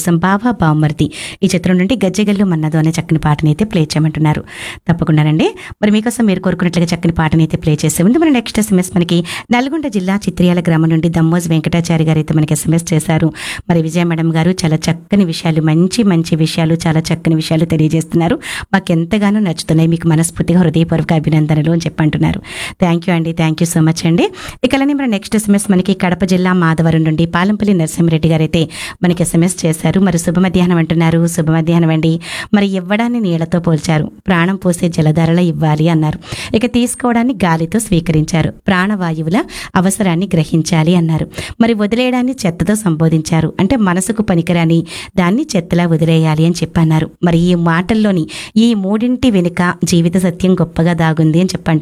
కోసం బావా బావమర్ది ఈ చిత్రం నుండి గజ్జెగల్లు మన్నదో అనే చక్కని పాటని అయితే ప్లే చేయమంటున్నారు తప్పకుండానండి మరి మీకోసం మీరు కోరుకున్నట్లుగా చక్కని పాటని అయితే ప్లే చేసే ముందు మన నెక్స్ట్ ఎస్ఎంఎస్ మనకి నల్గొండ జిల్లా చిత్రియాల గ్రామం నుండి దమ్మోజ్ వెంకటాచారి గారు అయితే మనకి ఎస్ఎంఎస్ చేశారు మరి విజయ మేడం గారు చాలా చక్కని విషయాలు మంచి మంచి విషయాలు చాలా చక్కని విషయాలు తెలియజేస్తున్నారు మాకు ఎంతగానో నచ్చుతున్నాయి మీకు మనస్ఫూర్తిగా హృదయపూర్వక అభినందనలు అని చెప్పంటున్నారు థ్యాంక్ యూ అండి థ్యాంక్ యూ సో మచ్ అండి ఇక అలానే మన నెక్స్ట్ ఎస్ఎంఎస్ మనకి కడప జిల్లా మాధవరం నుండి పాలంపల్లి నరసింహారెడ్డి గారు అయితే మనకి ఎస్ఎంఎస్ చేశారు మరి శుభ మధ్యాహ్నం అంటున్నారు శుభ మధ్యాహ్నం అండి మరి ఇవ్వడాన్ని నీళ్లతో పోల్చారు ప్రాణం పోసే జలధారల ఇవ్వాలి అన్నారు ఇక తీసుకోవడాన్ని గాలితో స్వీకరించారు ప్రాణవాయువుల అవసరాన్ని గ్రహించాలి అన్నారు మరి వదిలేయడాన్ని చెత్తతో సంబోధించారు అంటే మనసుకు పనికిరాని దాన్ని చెత్తలా వదిలేయాలి అని చెప్పన్నారు మరి ఈ మాటల్లోని ఈ మూడింటి వెనుక జీవిత సత్యం గొప్పగా దాగుంది అని చెప్పంటున్నారు